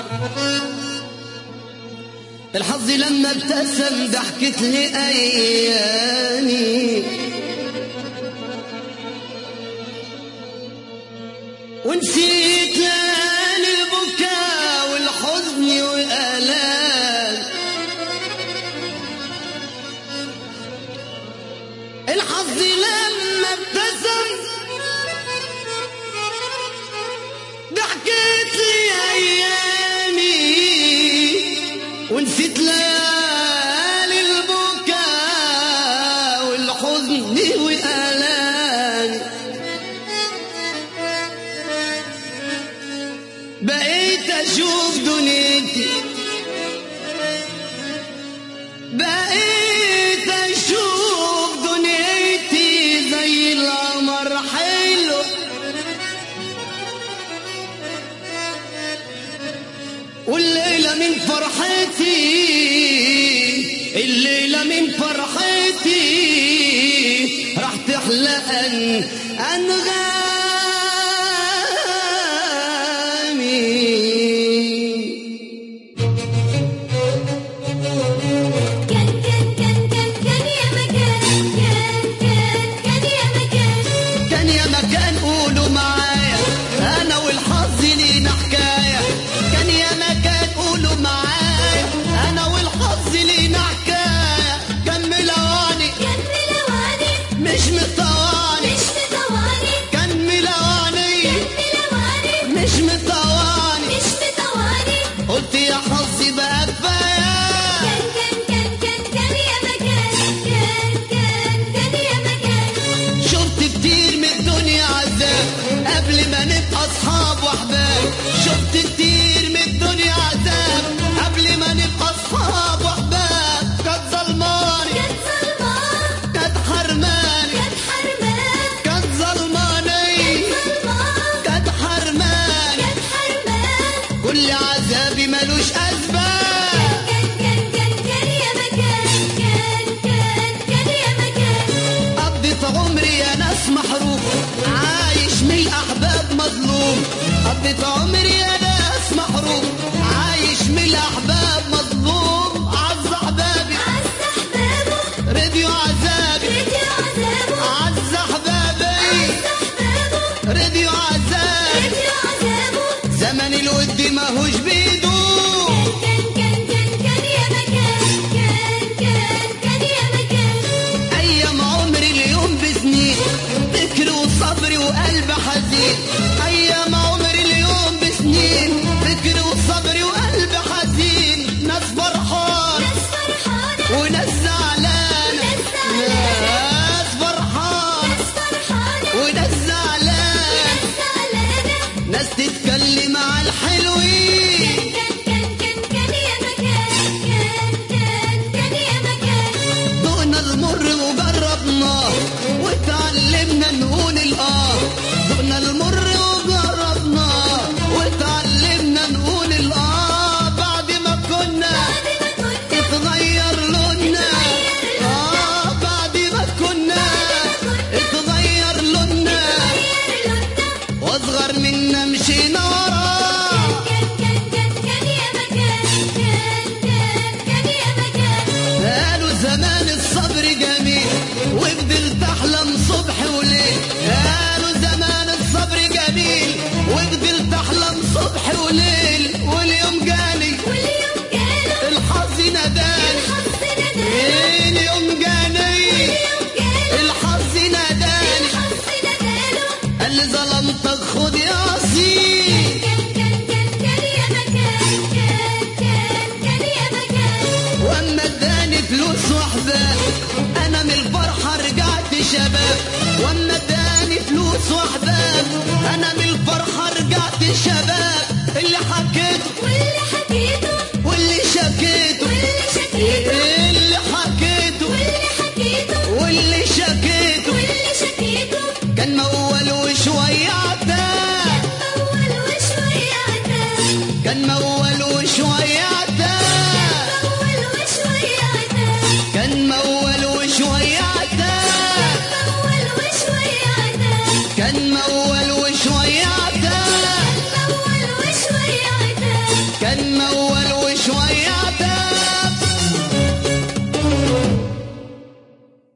الحظ لما ابتسم ضحكت لي ايامي ونسيت ليالي البكاء والحزن والآلام الحظ لما ابتسم ضحكت لي ايامي ونسيت ليالي البكاء والحزن والآلام بقيت اشوف دنيتي بقيت اشوف دنيتي زي القمر حلو والليلة من فرحتي الليلة من فرحتي راح تحلى أن أنغامي كان كان كان كان كان يا مكان كان كان كان يا مكان كان يا مكان قولوا معايا انا والحظ لينا حكايه كان يا مكان قولوا معايا انا والحظ لينا حكايه كمل اواني كان ملواني مش مطواني مش مطواني كمل اواني كان ملواني مش مطواني مش مطواني قلت يا حظي بقى كفايه كان كان كان كان كان يا مكان كان كان كان يا مكان شفت كتير من الدنيا عذاب قبل ما نبقى اصحاب واحباب شفت كتير من الدنيا عذاب قبل ما نبقى اصحاب واحباب كانت ظلماني كان ظلمان كانت حرماني كان حرمان كانت ظلماني ظلمان كانت حرماني كان حرمان كل عذابي ملوش اسباب كان كان كان كان يا مكان كان كان كان يا مكان قضيت عمري يا ناس محروم عايش من الاحباب مظلوم قضيت عمري يا ناس محروم عايش من الاحباب مظلوم عز احبابي عز احبابه رضيوا عذابي رجع عذابه عز احبابي احبابه رضيوا عذابي رجع عذابه زمن الود ماهوش بيدوم كان كان كان كان يا مكان كان كان كان يا مكان ايام عمري اليوم بسنين فكر وصبري وقلب حزين ايام عمري اليوم بسنين فكر وصبري وقلب حزين ناس فرحان ناس فرحانة وناس زعلانة وناس زعلانة. ناس فرحان ناس فرحانة وناس زعلانة ناس زعلانة ناس تتكلم على الحلوين كان كان كان كان يا مكان كان كان كان يا مكان دقنا المر وجربناه وتعلمنا نقول الاه دقنا المر وجربناه وتعلمنا نقول الاه بعد ما كنا بعد ما كنت اتغير لوننا اه بعد ما كنا اتغير لوننا غير لوننا واصغر منا مشينا وراه كان كان كان كان يا مكان كان كان كان يا مكان قالوا زمان الصبر جميل وفضلت احلم صبح وليل قالوا زمان الصبر جميل وفضلت احلم صبح وليل واليوم جالي واليوم جاله الحظ ناداني الحظ نداله اليوم جاني واليوم جاله الحظ ناداني الحظ نداله قال لي ظلمتك خد يا اصيل كان كان كان كان يا مكان كان كان كان يا مكان واما اداني فلوس واحباب انا من الفرحه رجعت شباب واما اداني فلوس واحباب انا من الفرحه رجعت شباب اللي حكيته واللي حكيته واللي شكيته واللي شكيته اللي حكيته واللي حكيته واللي شكيته واللي شكيته كان موجود